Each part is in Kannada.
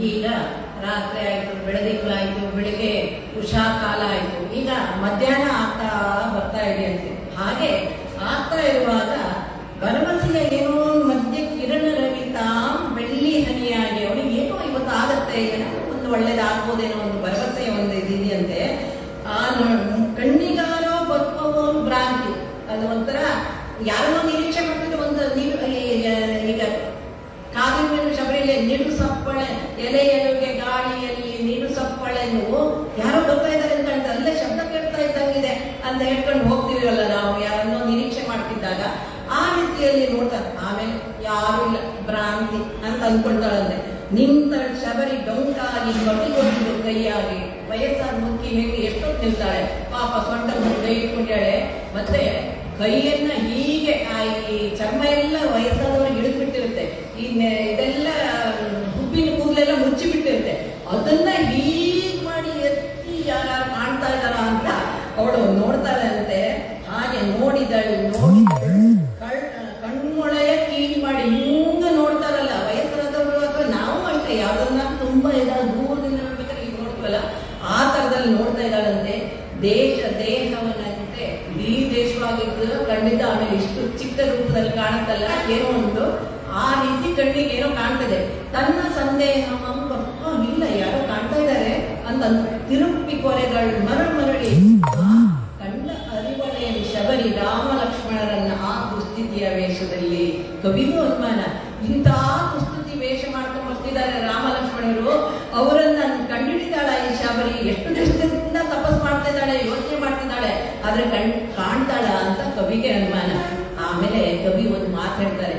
ಈಗ ರಾತ್ರಿ ಆಯ್ತು ಬೆಳದಿಂಗಳಾಯ್ತು ಬೆಳಿಗ್ಗೆ ಉಷಾ ಕಾಲ ಆಯ್ತು ಈಗ ಮಧ್ಯಾಹ್ನ ಆಗ್ತಾ ಬರ್ತಾ ಇದೆ ಅಂತೆ ಹಾಗೆ ಆಗ್ತಾ ಇರುವಾಗ ಭರವಸೆಯ ಏನೋ ಮಧ್ಯ ಕಿರಣ ರವಿತಾಂ ಬೆಳ್ಳಿ ಹನಿಯಾಗಿ ಅವನಿಗೆ ಏನೋ ಇವತ್ತು ಆಗತ್ತೆ ಏನೋ ಒಂದು ಒಳ್ಳೇದಾಗ್ಬೋದೇನೋ ಒಂದು ಭರವಸೆಯ ಒಂದು ಇದಿದೆಯಂತೆ ಆ ನೊ- ಕಣ್ಣಿಗಾರೋ ಪದ್ಮವೋ ಭ್ರಾಂತಿ ಅದು ಒಂಥರ ಯಾರನ್ನೋ ನಿರೀಕ್ಷೆ ಮಾಡ್ತಿದ್ರೆ ಒಂದು ನೀರು ಈ- ಈಗ ಕಾದಿನ ಮೇಲೆ ಶಬರಿಲೆ ನಿಡು ಸಪ್ಪಳೆ ಎಲೆ ಎಲೆಗೆ ಗಾಳಿಯಲ್ಲಿ ನಿಡು ಸಪ್ಪಳೆ ನೀವು ಯಾರೋ ಬರ್ತಾ ಇದ್ದಾರೆ ಅಂತ ಹೇಳ್ತಾರೆ ಅಲ್ಲೇ ಶಬ್ದ ಕೇಳ್ತಾ ಇದ್ದಂಗಿದೆ ಅಂತ ಹೇಳ್ಕೊಂಡು ಹೋಗ್ತೀವಲ್ಲ ನಾವು ಯಾರನ್ನೋ ನಿರೀಕ್ಷೆ ಮಾಡ್ತಿದ್ದಾಗ ಆ ರೀತಿಯಲ್ಲಿ ನೋಡ್ತಾರೆ ಆಮೇಲೆ ಯಾರು ಇಲ್ಲ ಭ್ರಾಂತಿ ಅಂತ ಅನ್ಕೊಳ್ತಾಳಂತೆ ನಿಂತ ಶಬರಿ ಡೊಂಕಾಗಿ ಮಟ್ಟಿಗೊಂಡು ಕೈಯಾಗಿ ವಯಸ್ಸಾದ ಮುಕ್ಕಿ ಹೇಗೆ ಎಷ್ಟೊತ್ತು ನಿಲ್ತಾಳೆ ಪಾಪ ಸೊಂಟ ಕೈ ಇಟ್ಕೊಂಡಾಳೆ ಮತ್ತೆ ಕೈಯನ್ನ ಹೀಗೆ ಆ ಈ ಚರ್ಮ ಎಲ್ಲ ವಯಸ್ಸಾದವ್ರಿಗೆ ಇಳಿದ್ಬಿಟ್ಟಿರುತ್ತೆ ಈ ನೆ- ಇದೆಲ್ಲ ಹುಬ್ಬಿನ ಕೂದಲೆಲ್ಲ ಮುಚ್ಚಿಬಿಟ್ಟಿರುತ್ತೆ ಅದನ್ನ ಹೀಗ್ ಮಾಡಿ ಎತ್ತಿ ಯಾರು ಕಾಣ್ತಾ ಇದಾರ ಅಂತ ಅವಳು ನೋಡ್ತಾಳಂತೆ ಹಾಗೆ ನೋಡಿದಳು ನೋಡಿದಳು ಕಳ್- ಕಣ್ಮೊಳೆಯ ಕೀಳ್ ಮಾಡಿ ಹಿಂಗ ನೋಡ್ತಾರಲ್ಲ ವಯಸ್ಸಾದವರು ಅಥವಾ ನಾವು ಅಷ್ಟೇ ಯಾವ್ದನ್ನ ತುಂಬಾ ಇದಾಗ ದೂರದಿಂದ ನೋಡ್ಬೇಕಾದ್ರೆ ಈಗ ನೋಡ್ತೀವಲ್ಲ ಆ ತರದಲ್ಲಿ ನೋಡ್ತಾ ಇದ್ದಾಳಂತೆ ದೇಶ ದೇಹವನ್ನಂತೆ ಈ ದೇಶವಾಗಿದ್ದು ಖಂಡಿತ ಆಮೇಲೆ ಇಷ್ಟು ಚಿಕ್ಕ ರೂಪದಲ್ಲಿ ಕಾಣುತ್ತಲ್ಲ ಏನೋ ಒಂದು ಆ ರೀತಿ ಕಣ್ಣಿಗೆ ಏನೋ ಕಾಣ್ತದೆ ತನ್ನ ಸಂದೇಹ ಮಂಪ ಇಲ್ಲ ಯಾರೋ ಕಾಣ್ತಾ ಇದ್ದಾರೆ ಅಂತ ತಿರುಪಿ ಕೊರೆಗಳು ಮರಳು ಮರಳಿ ಆ ಕಂಡ ಅರಿವಳೆಯಲ್ಲಿ ಶಬರಿ ರಾಮ ಲಕ್ಷ್ಮಣರನ್ನ ಆ ದುಸ್ಥಿತಿಯ ವೇಷದಲ್ಲಿ ಕವಿಗೂ ಅನುಮಾನ ಇಂತಹ ದುಸ್ಥಿತಿ ವೇಷ ಮಾಡ್ಕೊಂಡು ಬರ್ತಿದ್ದಾರೆ ರಾಮ ಲಕ್ಷ್ಮಣರು ಅವರನ್ನ ಕಂಡುಹಿಡಿದಾಳ ಈ ಶಬರಿ ಎಷ್ಟು ದಿವಸದಿಂದ ತಪಸ್ ಮಾಡ್ತಾ ಇದ್ದಾಳೆ ಯೋಚನೆ ಮಾಡ್ತಿದ್ದಾಳೆ ಆದ್ರೆ ಕಣ್ ಕಾಣ್ತಾಳ ಅಂತ ಕವಿಗೆ ಅನುಮಾನ ಆಮೇಲೆ ಕವಿ ಒಂದು ಮಾತು ಹೇಳ್ತಾರೆ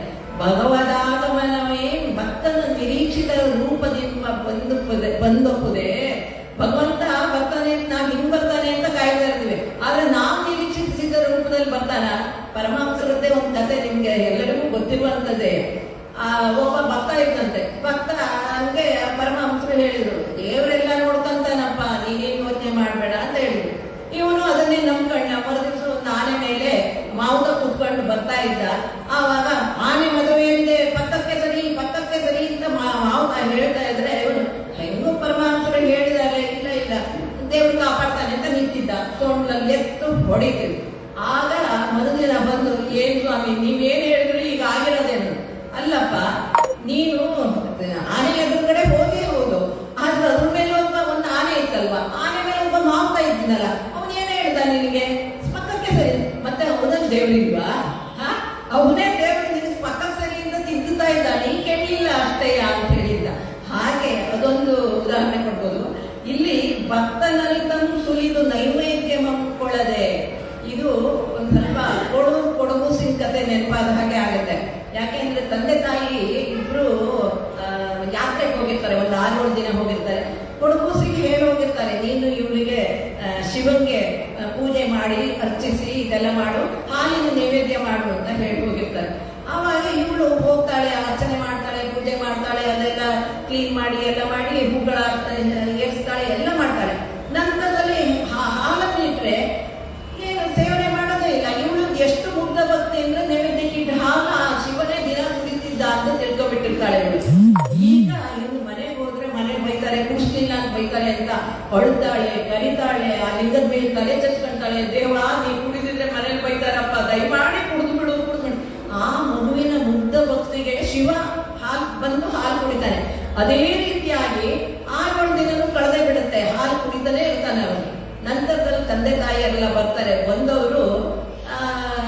ಭಗವದಾಗಮನವೇ ಭಕ್ತನ ನಿರೀಕ್ಷಿತ ರೂಪದಿಂದ ಬಂದು ಬಂದೊಪ್ಪುದೆ ಭಗವಂತ ಬರ್ತಾನೆ ನಾವ್ ಹಿಂಗ್ ಬರ್ತಾನೆ ಅಂತ ಕಾಯ್ತಾ ಇರ್ತೀವಿ ಆದ್ರೆ ನಾವ್ ನಿರೀಕ್ಷಿಸಿದ ರೂಪದಲ್ಲಿ ಬರ್ತಾನ ಪರಮಹಂಸರದ್ದೇ ಒಂದು ಕತೆ ನಿಮ್ಗೆ ಎಲ್ಲರಿಗೂ ಗೊತ್ತಿರುವಂತದ್ದೇ ಆ ಒಬ್ಬ ಭಕ್ತ ಇದ್ದಂತೆ ಭಕ್ತ ಹಂಗೆ ಪರಮಹಂಸರು ಹೇಳಿದ್ರು ದೇವರೆಲ್ಲ ನೋಡ್ಕೊಂತಾನಪ್ಪ ನೀನೇನ್ ಯೋಚನೆ ಮಾಡ್ಬೇಡ ಅಂತ ಹೇಳಿದ್ರು ಇವನು ಅದನ್ನೇ ನಂಬ್ಕೊಂಡ ಮರುದಿವಸ ಒಂದು ಆನೆ ಮೇಲೆ ಮಾವುತ ಕುತ್ಕೊಂಡು ಬರ್ತಾ ಇದ್ದ ಆವಾಗ ಆನೆ ಮದುವೆಯಿಂದ ಪಕ್ಕಕ್ಕೆ ಸರಿ ಪಕ್ಕಕ್ಕೆ ಸರಿ ಅಂತ ಮಾ- ಮಾವುತ ಹೇಳ್ತಾ ಇದ್ರೆ ಇವನು ಹೆಂಗೋ ಪರಮಾತ್ಮರು ಹೇಳಿದ್ದಾರೆ ಇಲ್ಲ ಇಲ್ಲ ದೇವ್ರು ಕಾಪಾಡ್ತಾನೆ ಅಂತ ನಿಂತಿದ್ದ ಸೋಣ್ಲಲ್ಲಿ ಎತ್ತು ಹೊಡಿತೀವಿ ಆಗ ಮರುದಿನ ಬಂದು ಏನ್ ಸ್ವಾಮಿ ನೀವೇನ್ ಹೇಳಿದ್ರು ಈಗ ಆಗಿರೋದೇನು ಅಲ್ಲಪ್ಪ ನೀನು ಆನೆ ಎದುರುಗಡೆ ಹೋಗೇ ಹೌದು ಆದ್ರೆ ಅದ್ರ ಮೇಲೆ ಒಬ್ಬ ಒಂದು ಆನೆ ಇತ್ತಲ್ವಾ ಆನೆ ಮೇಲೆ ಒಬ್ಬ ಮಾವುತ ಇದ್ನಲ್ಲ ಅವನ್ ಏನ್ ಹೇಳ್ದ ನಿನಗೆ ಪಕ್ಕಕ್ಕೆ ಸರಿ ಮತ್ತೆ ಅವನಲ್ಲಿ ದೇವ್ರಿಲ್ವಾ ಹಾ ಅವನೇ ದೇವ್ರು ನಿನಗೆ ಪಕ್ಕಕ್ಕೆ ಸರಿ ಅಂತ ತಿದ್ದುತ್ತಾ ಇದ್ದ ನೀ ಕೇಳಲಿಲ್ಲ ಅಷ್ಟೇ ಅಂತ ಹೇಳಿದ್ದ ಹಾಗೆ ಅದೊಂದು ಉದಾಹರಣೆ ಕೊಡ್ಬೋದು ಇಲ್ಲಿ ಭಕ್ತನರಿತಂ ಸುಲಿದು ನೈವೇದ್ಯ ಮಕ್ಕೊಳ್ಳದೆ ಇದು ಒಂದ್ ಸ್ವಲ್ಪ ಕೊಡು ಕೊಡಗು ಸಿಂಗ್ ಕತೆ ನೆನಪಾದ ಹಾಗೆ ಆಗುತ್ತೆ ಯಾಕೆಂದ್ರೆ ತಂದೆ ತಾಯಿ ಇಬ್ರು ಆ, ಯಾತ್ರೆಗೆ ಹೋಗಿರ್ತಾರೆ ಒಂದು ಆರು ಏಳು ದಿನ ಹೋಗಿರ್ತಾರೆ ಕೊಡಗು ಸಿಂಗ್ ಹೇಳಿ ಹೋಗಿರ್ತಾರೆ ನೀನು ಇವಳಿಗೆ ಶಿವನ್ಗೆ ಆ, ಪೂಜೆ ಮಾಡಿ ಅರ್ಚಿಸಿ ಇದೆಲ್ಲ ಮಾಡು ಹಾಲಿನ ನೈವೇದ್ಯ ಮಾಡು ಅಂತ ಹೇಳಿ ಹೋಗಿರ್ತಾರೆ ಆವಾಗ ಇವಳು ಹೋಗ್ತಾಳೆ ಅರ್ಚನೆ ಮಾಡ್ತಾಳೆ ಪೂಜೆ ಮಾಡ್ತಾಳೆ ಅದೆಲ್ಲ ಕ್ಲೀನ್ ಮಾಡಿ ಎಲ್ಲ ಮಾಡಿ ಹೂಗಳ ಏರ್ಸ್ತಾಳೆ ಎಲ್ಲ ಮಾಡ್ತಾಳೆ ನಂತರದಲ್ಲಿ ಹಾ- ಹಾಲನ್ನು ಇಟ್ರೆ ಏನು ಸೇವನೆ ಮಾಡೋದೇ ಇಲ್ಲ ಇವಳು ಎಷ್ಟು ಮುಗ್ಧ ಭಕ್ತಿ ಅಂದ್ರೆ ನೈವೇದ್ಯಕ್ಕೆ ಇಟ್ಟ ಹಾಲ ಆ ಶಿವನೇ ದಿನ ಕುಡಿತಿದ್ದ ಅಂತ ತಿಳ್ಕೊಬಿಟ್ಟಿರ್ತಾಳೆ ಇವಳು ಈಗ ಇನ್ನು ಮನೆಗೆ ಹೋದ್ರೆ ಮನೆಗೆ ಬೈತಾರೆ ಕುಡಿಸ್ಲಿಲ್ಲ ಅಂತ ಬೈತಾರೆ ಅಂತ ಅಳ್ತಾಳೆ ಕರಿತಾಳೆ ಆ ಲಿಂಗದ ಮೇಲೆ ತಲೆ ಚಚ್ಕೊಂತಾಳೆ ದೇವ ನೀ ಕುಡಿದಿದ್ರೆ ಮನೇಲಿ ಬೈತಾರಪ್ಪ ದಯಮಾಡಿ ಕುಡಿದು ಬಿಡು ಕುಡಿದು ಬಿಡು ಆ ಮಗುವಿನ ಮುಗ್ಧ ಭಕ್ತಿಗೆ ಶಿವ ಹಾಲು ಬಂದು ಹಾಲು ಕುಡಿತಾನೆ ಅದೇ ರೀತಿಯಾಗಿ ಆರು ದಿನನೂ ಕಳೆದೇ ಬಿಡುತ್ತೆ ಹಾಲು ಕುಡಿತಾನೆ ಇರ್ತಾನೆ ಅವನು ನಂತರದಲ್ಲಿ ತಂದೆ ತಾಯಿಯರೆಲ್ಲ ಬರ್ತಾರೆ ಬಂದವರು ಆ,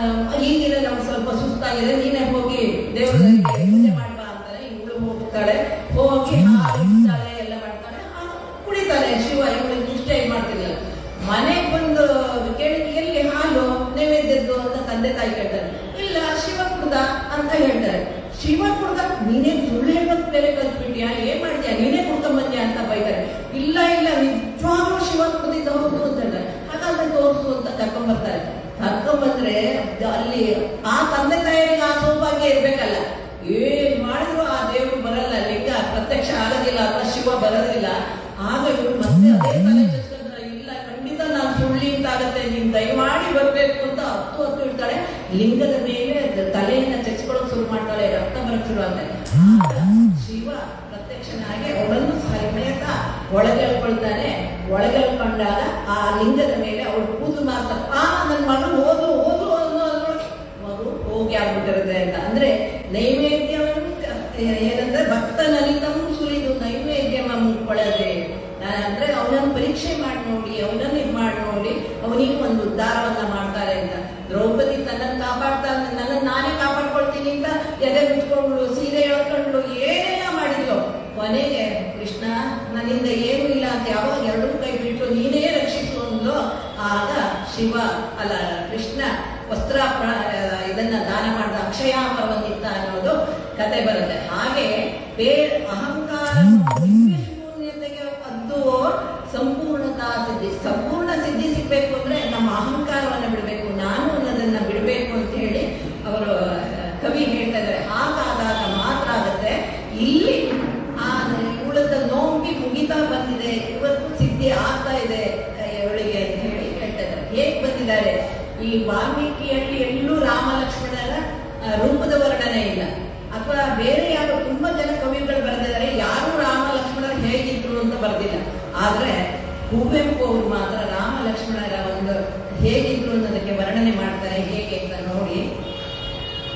ಈಗಿನ ನಮ್ಗೆ ಸ್ವಲ್ಪ ಸುಸ್ತಾಗಿದೆ ನೀನೇ ಹೋಗಿ ದೇವರ ಪೂಜೆ ಮಾಡ್ಬಾ ಅಂತಾರೆ ಇವಳು ಹೋಗ್ತಾಳೆ ಹೋಗಿ ಹಾಲು ಇಡ್ತಾಳೆ ಎಲ್ಲ ಮಾಡ್ತಾಳೆ ಹಾಲು ಕುಡಿತಾಳೆ ಶಿವ ಇವಳಿಗೆ ಇಷ್ಟ ಏನ್ ಮಾಡ್ತಿರ್ಲಿಲ್ಲ ಮನೆಗೆ ಬಂದು ಕೇಳಿ ಎಲ್ಲಿ ಹಾಲು ನೈವೇದ್ಯದ್ದು ಅಂತ ತಂದೆ ತಾಯಿ ಕೇಳ್ತಾರೆ ಇಲ್ಲ ಶಿವ ಕುಡ್ದ ಅಂತ ಹೇಳ್ತಾರೆ ಶಿವ ಕುಡ್ದ ನೀನೇ ಸುಳ್ಳು ಹೇಳೋದ್ ಬೇರೆ ಕಲ್ತ್ಬಿಟ್ಯಾ ಏನ್ ಮಾಡ್ತೀಯ ನೀನೇ ಕುಡ್ಕೊಂಡ್ ಬಂದ್ಯಾ ಅಂತ ಬೈತಾರೆ ಇಲ್ಲ ಇಲ್ಲ ನಿಜವಾಗ್ಲೂ ಶಿವ ಕುಡ್ದಿದ್ದ ಹೌದು ಅಂತ ಹೇಳ್ತಾರೆ ಹಾಗಾದ್ರೆ ತೋರಿಸು ಅಂತ ಕರ್ಕೊಂಡ್ ಬರ್ತಾರೆ ಕರ್ಕೊಂಡ್ ಬಂದ್ರೆ ಅಲ್ಲಿ ಆ ತಂದೆ ತಾಯಿಗೆ ಆ ಸೌಭಾಗ್ಯ ಇರ್ಬೇಕಲ್ಲ ಏನ್ ಮಾಡಿದ್ರು ಆ ದೇವ್ರು ಬರಲ್ಲ ಲಿಂಗ ಪ್ರತ್ಯಕ್ಷ ಆಗೋದಿಲ್ಲ ಅಥವಾ ಶಿವ ಬರೋದಿಲ್ಲ ಆಗ ಇವ್ರು ಮತ್ತೆ ಅದೇ ತಲೆ ಚಚ್ಕೊಂಡ್ರೆ ಇಲ್ಲ ಖಂಡಿತ ನಾನು ಸುಳ್ಳಿ ಅಂತಾಗತ್ತೆ ನೀನ್ ದಯಮಾಡಿ ಬರ್ಬೇಕು ಅಂತ ಹತ್ತು ಹತ್ತು ಇಡ್ತಾಳೆ ಲಿಂಗದ ಮೇಲೆ ದ- ತಲೆಯನ್ನ ಚಚ್ಕೊಳ್ಳೋಕ್ ಶುರು ಮಾಡ್ತಾಳೆ ರಕ್ತ ಬರಕ್ ಶುರು ಆಗ್ತಾಳೆ ಆಗ ಶಿವ ಪ್ರತ್ಯಕ್ಷನಾಗಿ ಅವಳನ್ನು ಸಹ ಒಳಗೆಳ್ಕೊಳ್ತಾನೆ ಒಳಗೆಳ್ಕೊಂಡಾಗ ಆ ಲಿಂಗದ ಮೇಲೆ ಅವಳು ಕೂದಲು ಮಾಡ್ತಾರೆ ಆ ನನ್ನ ಮಗಳು ಓದು ಓದು ಅನ್ನೋ ಅದ್ರೊಳಗೆ ಮಗು ಹೋಗಿ ಆಗ್ಬಿಟ್ಟಿರುತ್ತೆ ಅಂತ ಅಂದ್ರೆ ನೈವೇದ್ಯವನ್ನು ಕ- ಏನಂದ್ರೆ ಭಕ್ತನಲಿತಂ ಸುರಿದು ನೈವೇದ್ಯ ಕೊಳದೆ ಅಂದ್ರೆ ಅವನನ್ನು ಪರೀಕ್ಷೆ ಮಾಡಿ ನೋಡಿ ಅವನನ್ನು ಇದು ಮಾಡಿ ನೋಡಿ ಅವನಿಗೆ ಒಂದು ಉದ್ಧಾರವನ್ನ ಮಾಡ್ತಾರೆ ಅಂತ ದ್ರೌಪದಿ ತನ್ನನ್ನು ಕಾಪಾಡ್ತಾ ನನ್ನನ್ನು ನಾನೇ ಕಾಪಾಡ್ಕೊಳ್ತೀನಿ ಅಂತ ಎದೆ ಮುಚ್ಕೊಂಡು ಸೀರೆ ಎಳ್ಕೊಂಡು ಏನೆಲ್ಲ ಮಾಡಿದ್ಲು ಕೊನೆಗೆ ಕೃಷ್ಣ ನನ್ನಿಂದ ಏನೂ ಇಲ್ಲ ಅಂತ ಯಾವಾಗ ಎರಡೂ ಕೈ ಬಿಟ್ಟು ನೀನೇ ರಕ್ಷಿಸು ಅಂದ್ಲು ಆಗ ಶಿವ ಅಲ್ಲ ಕೃಷ್ಣ ವಸ್ತ್ರ ಪ್ರ- ಇದನ್ನ ದಾನ ಮಾಡಿದ ಅಕ್ಷಯಾಮರವನ್ನಿತ್ತ ಅನ್ನೋದು ಕತೆ ಬರುತ್ತೆ ಹಾಗೆ ಬೇ ಅಹಂಕಾರ ಶೂನ್ಯತೆಗೆ ಅದ್ದು ಸಂಪೂರ್ಣತಾ ಸಿದ್ಧಿ ಸಂಪೂರ್ಣ ಸಿದ್ಧಿ ಸಿಗ್ಬೇಕು ಅಂದ್ರೆ ನಮ್ಮ ಅಹಂಕಾರವನ್ನ ಬಿಡಬೇಕು ನಾನು ಅನ್ನೋದನ್ನ ಬಿಡಬೇಕು ಅಂತ ಹೇಳಿ ಅವರು ಕವಿ ಹೇಳ್ತಾ ಇದ್ದಾರೆ ಹಾಗಾದಾಗ ಮಾತ್ರ ಆಗುತ್ತೆ ಇಲ್ಲಿ ಆ ಇವಳದ ನೋಂಬಿ ಮುಗಿತಾ ಬಂದಿದೆ ಇವತ್ತು ಸಿದ್ಧಿ ಆಗ್ತಾ ಇದೆ ಇವಳಿಗೆ ಅಂತ ಹೇಳಿ ಹೇಳ್ತಾ ಇದ್ದಾರೆ ಹೇಗ್ ಬಂದಿದ್ದಾರೆ ಈ ವಾಲ್ಮೀಕಿಯಲ್ಲಿ ಎಲ್ಲೂ ರಾಮ ಲಕ್ಷ್ಮಣರ ಆ, ರೂಪದ ವರ್ಣನೆ ಇಲ್ಲ ಅಥವಾ ಬೇರೆ ಯಾರು ತುಂಬಾ ಜನ ಕವಿಗಳು ಬರೆದಿದ್ದಾರೆ ಯಾರು ರಾಮ ಲಕ್ಷ್ಮಣರು ಹೇಗಿದ್ರು ಅಂತ ಬರೆದಿಲ್ಲ ಆದ್ರೆ ಕುವೆಂಪು ಅವರು ಮಾತ್ರ ರಾಮ ಲಕ್ಷ್ಮಣರ ಒಂದು ಹೇಗಿದ್ರು ಅನ್ನೋದಕ್ಕೆ ವರ್ಣನೆ ಮಾಡ್ತಾರೆ ಹೇಗೆ ಅಂತ ನೋಡಿ